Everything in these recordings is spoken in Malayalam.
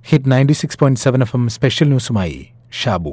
hit ninety six point seven F M special ന്യൂസുമായി ഷാബു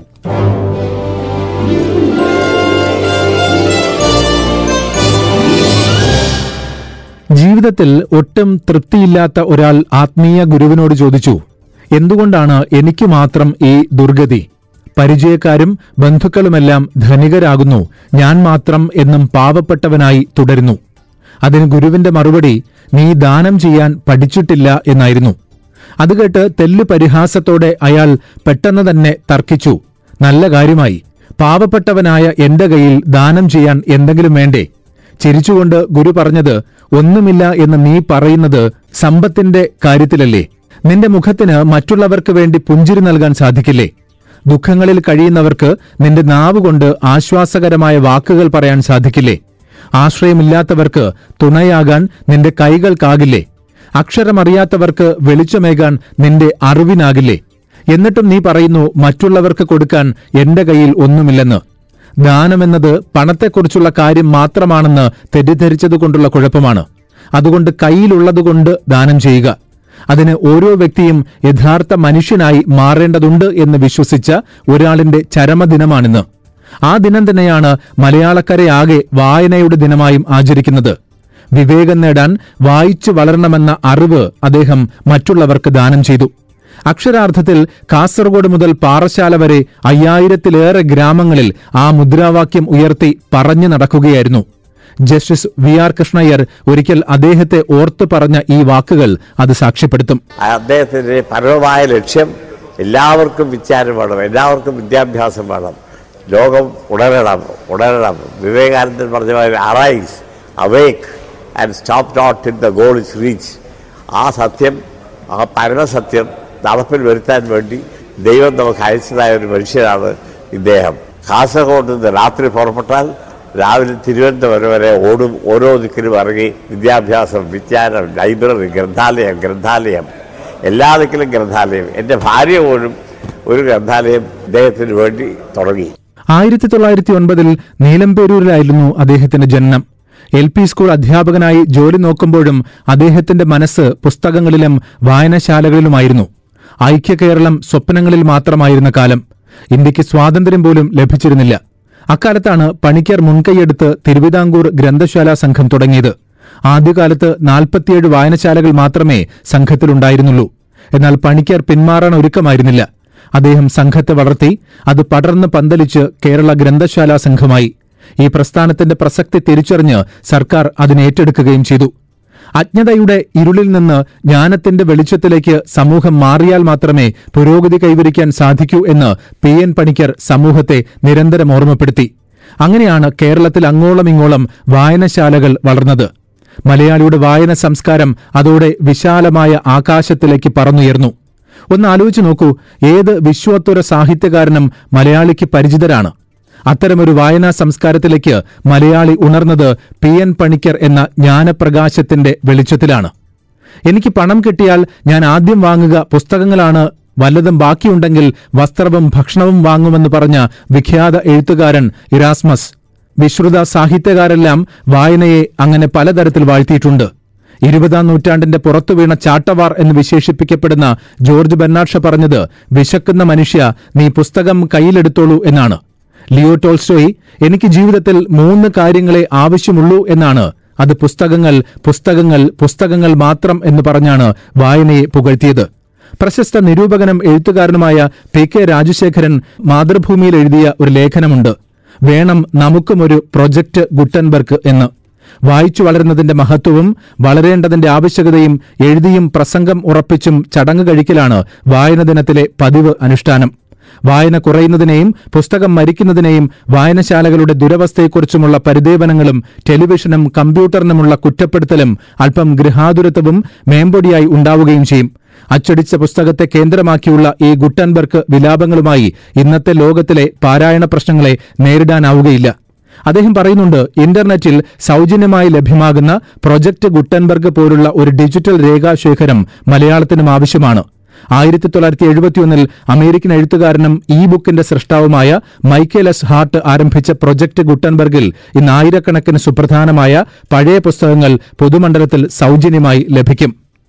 ജീവിതത്തിൽ ഒട്ടും തൃപ്തിയില്ലാത്ത ഒരാൾ ആത്മീയ ഗുരുവിനോട് ചോദിച്ചു എന്തുകൊണ്ടാണ് എനിക്ക് മാത്രം ഈ ദുർഗതി പരിചയക്കാരും ബന്ധുക്കളുമെല്ലാം ധനികരാകുന്നു ഞാൻ മാത്രം എന്നും പാവപ്പെട്ടവനായി തുടരുന്നു അതിന് ഗുരുവിന്റെ മറുപടി നീ ദാനം ചെയ്യാൻ പഠിച്ചിട്ടില്ല എന്നായിരുന്നു അത് കേട്ട് തെല്ലു പരിഹാസത്തോടെ അയാൾ പെട്ടെന്ന് തന്നെ തർക്കിച്ചു നല്ല കാര്യമായി പാവപ്പെട്ടവനായ എന്റെ കയ്യിൽ ദാനം ചെയ്യാൻ എന്തെങ്കിലും വേണ്ടേ ചിരിച്ചുകൊണ്ട് ഗുരു പറഞ്ഞത് ഒന്നുമില്ല എന്ന് നീ പറയുന്നത് സമ്പത്തിന്റെ കാര്യത്തിലല്ലേ നിന്റെ മുഖത്തിന് മറ്റുള്ളവർക്ക് വേണ്ടി പുഞ്ചിരി നൽകാൻ സാധിക്കില്ലേ ദുഃഖങ്ങളിൽ കഴിയുന്നവർക്ക് നിന്റെ നാവുകൊണ്ട് ആശ്വാസകരമായ വാക്കുകൾ പറയാൻ സാധിക്കില്ലേ ആശ്രയമില്ലാത്തവർക്ക് തുണയാകാൻ നിന്റെ കൈകൾക്കാകില്ലേ അക്ഷരമറിയാത്തവർക്ക് വെളിച്ചമേകാൻ നിന്റെ അറിവിനാകില്ലേ എന്നിട്ടും നീ പറയുന്നു മറ്റുള്ളവർക്ക് കൊടുക്കാൻ എന്റെ കയ്യിൽ ഒന്നുമില്ലെന്ന് ദാനമെന്നത് പണത്തെക്കുറിച്ചുള്ള കാര്യം മാത്രമാണെന്ന് തെറ്റിദ്ധരിച്ചതുകൊണ്ടുള്ള കുഴപ്പമാണ് അതുകൊണ്ട് കയ്യിലുള്ളതുകൊണ്ട് ദാനം ചെയ്യുക അതിന് ഓരോ വ്യക്തിയും യഥാർത്ഥ മനുഷ്യനായി മാറേണ്ടതുണ്ട് എന്ന് വിശ്വസിച്ച ഒരാളിന്റെ ചരമദിനമാണിന്ന് ആ ദിനം തന്നെയാണ് മലയാളക്കരയാകെ വായനയുടെ ദിനമായും ആചരിക്കുന്നത് വിവേകം നേടാൻ വായിച്ചു വളരണമെന്ന അറിവ് അദ്ദേഹം മറ്റുള്ളവർക്ക് ദാനം ചെയ്തു അക്ഷരാർത്ഥത്തിൽ കാസർഗോഡ് മുതൽ പാറശാല വരെ അയ്യായിരത്തിലേറെ ഗ്രാമങ്ങളിൽ ആ മുദ്രാവാക്യം ഉയർത്തി പറഞ്ഞു നടക്കുകയായിരുന്നു ജസ്റ്റിസ് വി ആർ കൃഷ്ണയ്യർ ഒരിക്കൽ അദ്ദേഹത്തെ ഓർത്തു പറഞ്ഞ ഈ വാക്കുകൾ അത് സാക്ഷ്യപ്പെടുത്തും അദ്ദേഹത്തിൻ്റെ പരമമായ ലക്ഷ്യം എല്ലാവർക്കും വിಚಾരം വേണം എല്ലാവർക്കും വിദ്യാഭ്യാസം വേണം ലോകം ഉണരണം ഉണരണം വിവേകാനന്ദൻ പറഞ്ഞ മാതിരി arise awake and stop not in the goal is reach ആ സത്യം ആ പരമസത്യം നടപ്പിൽ വരുത്താൻ വേണ്ടി ദൈവം നമുക്ക് അയച്ചതായ ഒരു മനുഷ്യനാണ് ഇദ്ദേഹം കാസർഗോഡ് നിന്ന് രാത്രി പുറപ്പെട്ടാൽ രാവിലെ തിരുവനന്തപുരം വരെ ഓടും ഓരോ ദിക്കിലും ഇറങ്ങി വിദ്യാഭ്യാസം വിജ്ഞാനം ലൈബ്രറി ഗ്രന്ഥാലയം ഗ്രന്ഥാലയം എല്ലാ ദിക്കിലും ഗ്രന്ഥാലയം എൻ്റെ ഭാര്യ പോലും ഒരു ഗ്രന്ഥാലയം ഇദ്ദേഹത്തിന് വേണ്ടി തുടങ്ങി ആയിരത്തി തൊള്ളായിരത്തി ഒൻപതിൽ നീലംപേരൂരിലായിരുന്നു അദ്ദേഹത്തിന്റെ ജനനം എൽ പി സ്കൂൾ അധ്യാപകനായി ജോലി നോക്കുമ്പോഴും അദ്ദേഹത്തിന്റെ മനസ്സ് പുസ്തകങ്ങളിലും വായനശാലകളിലുമായിരുന്നു ഐക്യ കേരളം സ്വപ്നങ്ങളിൽ മാത്രമായിരുന്ന കാലം ഇന്ത്യക്ക് സ്വാതന്ത്ര്യം പോലും ലഭിച്ചിരുന്നില്ല അക്കാലത്താണ് പണിക്കർ മുൻകൈയെടുത്ത് തിരുവിതാംകൂർ ഗ്രന്ഥശാല സംഘം തുടങ്ങിയത് ആദ്യകാലത്ത് നാൽപ്പത്തിയേഴ് വായനശാലകൾ മാത്രമേ സംഘത്തിലുണ്ടായിരുന്നുള്ളൂ എന്നാൽ പണിക്കർ പിന്മാറാൻ ഒരുക്കമായിരുന്നില്ല അദ്ദേഹം സംഘത്തെ വളർത്തി അത് പടർന്ന് പന്തലിച്ച് കേരള ഗ്രന്ഥശാല സംഘമായി ഈ പ്രസ്ഥാനത്തിന്റെ പ്രസക്തി തിരിച്ചറിഞ്ഞ് സർക്കാർ അതിനെ ഏറ്റെടുക്കുകയും ചെയ്തു അജ്ഞതയുടെ ഇരുളിൽ നിന്ന് ജ്ഞാനത്തിന്റെ വെളിച്ചത്തിലേക്ക് സമൂഹം മാറിയാൽ മാത്രമേ പുരോഗതി കൈവരിക്കാൻ സാധിക്കൂ എന്ന് പി എൻ പണിക്കർ സമൂഹത്തെ നിരന്തരം ഓർമ്മപ്പെടുത്തി അങ്ങനെയാണ് കേരളത്തിൽ അങ്ങോളം ഇങ്ങോളം വായനശാലകൾ വളർന്നത് മലയാളിയുടെ വായന സംസ്കാരം അതോടെ വിശാലമായ ആകാശത്തിലേക്ക് പറന്നുയർന്നു ഒന്ന് ആലോചിച്ചു നോക്കൂ ഏത് വിശ്വോത്തര സാഹിത്യകാരനും മലയാളിക്ക് പരിചിതരാണ് അത്തരമൊരു വായനാ സംസ്കാരത്തിലേക്ക് മലയാളി ഉണർന്നത് പി എൻ പണിക്കർ എന്ന ജ്ഞാനപ്രകാശത്തിന്റെ വെളിച്ചത്തിലാണ് എനിക്ക് പണം കിട്ടിയാൽ ഞാൻ ആദ്യം വാങ്ങുക പുസ്തകങ്ങളാണ് വല്ലതും ബാക്കിയുണ്ടെങ്കിൽ വസ്ത്രവും ഭക്ഷണവും വാങ്ങുമെന്ന് പറഞ്ഞ വിഖ്യാത എഴുത്തുകാരൻ ഇറാസ്മസ് വിശ്രുത സാഹിത്യകാരെല്ലാം വായനയെ അങ്ങനെ പലതരത്തിൽ വാഴ്ത്തിയിട്ടുണ്ട് ഇരുപതാം നൂറ്റാണ്ടിന്റെ പുറത്തു വീണ ചാട്ടവാർ എന്ന് വിശേഷിപ്പിക്കപ്പെടുന്ന ജോർജ് ബെർണാഡ്ഷ പറഞ്ഞത് വിശക്കുന്ന മനുഷ്യ നീ പുസ്തകം കയ്യിലെടുത്തോളൂ എന്നാണ് ലിയോ ടോൾസ്റ്റോയി എനിക്ക് ജീവിതത്തിൽ മൂന്ന് കാര്യങ്ങളെ ആവശ്യമുള്ളൂ എന്നാണ് അത് പുസ്തകങ്ങൾ പുസ്തകങ്ങൾ പുസ്തകങ്ങൾ മാത്രം എന്ന് പറഞ്ഞാണ് വായനയെ പുകഴ്ത്തിയത് പ്രശസ്ത നിരൂപകനും എഴുത്തുകാരനുമായ പി കെ രാജശേഖരൻ മാതൃഭൂമിയിൽ എഴുതിയ ഒരു ലേഖനമുണ്ട് വേണം നമുക്കുമൊരു പ്രൊജക്ട് ഗുട്ടൻബർഗ് എന്ന് വായിച്ചു വളരുന്നതിന്റെ മഹത്വവും വളരേണ്ടതിന്റെ ആവശ്യകതയും എഴുതിയും പ്രസംഗം ഉറപ്പിച്ചും ചടങ്ങ് കഴിക്കലാണ് വായന ദിനത്തിലെ പതിവ് അനുഷ്ഠാനം വായന കുറയുന്നതിനെയും പുസ്തകം മരിക്കുന്നതിനെയും വായനശാലകളുടെ ദുരവസ്ഥയെക്കുറിച്ചുമുള്ള പരിദേവനങ്ങളും ടെലിവിഷനും കമ്പ്യൂട്ടറിനുമുള്ള കുറ്റപ്പെടുത്തലും അല്പം ഗൃഹാതുരത്വവും മേമ്പൊടിയായി ഉണ്ടാവുകയും ചെയ്യും അച്ചടിച്ച പുസ്തകത്തെ കേന്ദ്രമാക്കിയുള്ള ഈ ഗുട്ടൻബർഗ് വിലാപങ്ങളുമായി ഇന്നത്തെ ലോകത്തിലെ പാരായണ പ്രശ്നങ്ങളെ നേരിടാനാവുകയില്ല അദ്ദേഹം പറയുന്നുണ്ട് ഇന്റർനെറ്റിൽ സൗജന്യമായി ലഭ്യമാകുന്ന പ്രൊജക്ട് ഗുട്ടൻബർഗ് പോലുള്ള ഒരു ഡിജിറ്റൽ രേഖാശേഖരം മലയാളത്തിനും ആവശ്യമാണ് ആയിരത്തി തൊള്ളായിരത്തി എഴുപത്തിയൊന്നിൽ അമേരിക്കൻ എഴുത്തുകാരനും ഇ ബുക്കിന്റെ സൃഷ്ടാവുമായ മൈക്കേൽ എസ് ഹാർട്ട് ആരംഭിച്ച പ്രൊജക്ട് ഗുട്ടൻബർഗിൽ ഇന്ന് ആയിരക്കണക്കിന് സുപ്രധാനമായ പഴയ പുസ്തകങ്ങൾ പൊതുമണ്ഡലത്തിൽ സൗജന്യമായി ലഭിക്കും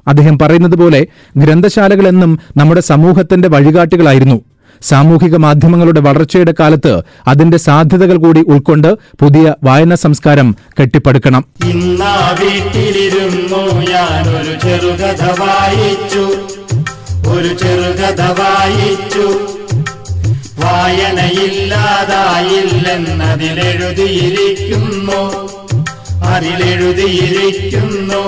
അദ്ദേഹം പറയുന്നത് പോലെ ഗ്രന്ഥശാലകൾ എന്നും നമ്മുടെ സമൂഹത്തിന്റെ വഴികാട്ടികളായിരുന്നു സാമൂഹിക മാധ്യമങ്ങളുടെ വളർച്ചയുടെ കാലത്ത് അതിന്റെ സാധ്യതകൾ കൂടി ഉൾക്കൊണ്ട് പുതിയ വായനാ സംസ്കാരം കെട്ടിപ്പടുക്കണം ഇന്നാ വീട്ടിലിരുന്നു ഞാൻ ഒരു ചെറുകഥ വായിച്ചു ഒരു ചെറുകഥ വായിച്ചു വായനയില്ലാതായില്ലെന്നതിലെഴുതിയിരിക്കുന്നു അതിലെഴുതിയിരിക്കുന്നു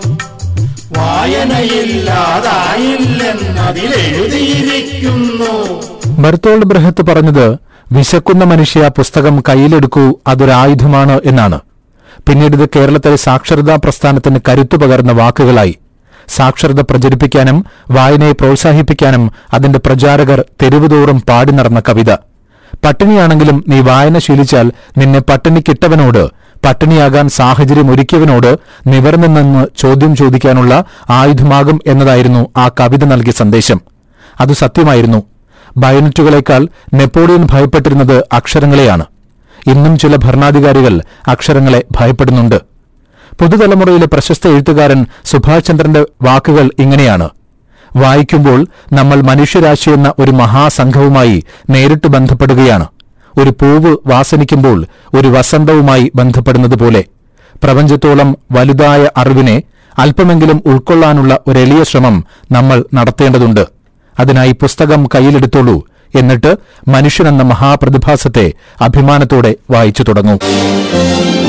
വായനയില്ലാതായില്ലെന്നതിലെഴുതിയിരിക്കുന്നു ബർത്തോൾഡ് ബ്രഹത്ത് പറഞ്ഞത് വിശക്കുന്ന മനുഷ്യ പുസ്തകം കയ്യിലെടുക്കൂ അതൊരായുധമാണ് എന്നാണ് പിന്നീട് ഇത് കേരളത്തിലെ സാക്ഷരതാ പ്രസ്ഥാനത്തിന് കരുത്തു പകർന്ന വാക്കുകളായി സാക്ഷരത പ്രചരിപ്പിക്കാനും വായനയെ പ്രോത്സാഹിപ്പിക്കാനും അതിന്റെ പ്രചാരകർ തെരുവുതോറും പാടി നടന്ന കവിത പട്ടിണിയാണെങ്കിലും നീ വായന ശീലിച്ചാൽ നിന്നെ പട്ടിണിക്കിട്ടവനോട് പട്ടിണിയാകാൻ സാഹചര്യം ഒരുക്കിയവനോട് നിവർന്നു നിന്ന് ചോദ്യം ചോദിക്കാനുള്ള ആയുധമാകും എന്നതായിരുന്നു ആ കവിത നൽകിയ സന്ദേശം അത് സത്യമായിരുന്നു ബയനറ്റുകളെക്കാൾ നെപ്പോളിയൻ ഭയപ്പെട്ടിരുന്നത് അക്ഷരങ്ങളെയാണ് ഇന്നും ചില ഭരണാധികാരികൾ അക്ഷരങ്ങളെ ഭയപ്പെടുന്നുണ്ട് പുതുതലമുറയിലെ പ്രശസ്ത എഴുത്തുകാരൻ സുഭാഷ് ചന്ദ്രന്റെ വാക്കുകൾ ഇങ്ങനെയാണ് വായിക്കുമ്പോൾ നമ്മൾ മനുഷ്യരാശി എന്ന ഒരു മഹാസംഘവുമായി നേരിട്ട് ബന്ധപ്പെടുകയാണ് ഒരു പൂവ് വാസനിക്കുമ്പോൾ ഒരു വസന്തവുമായി ബന്ധപ്പെടുന്നത് പോലെ പ്രപഞ്ചത്തോളം വലുതായ അറിവിനെ അല്പമെങ്കിലും ഉൾക്കൊള്ളാനുള്ള ഒരു എളിയ ശ്രമം നമ്മൾ നടത്തേണ്ടതുണ്ട് അതിനായി പുസ്തകം കയ്യിലെടുത്തോളൂ എന്നിട്ട് മനുഷ്യനെന്ന മഹാപ്രതിഭാസത്തെ അഭിമാനത്തോടെ വായിച്ചു തുടങ്ങൂ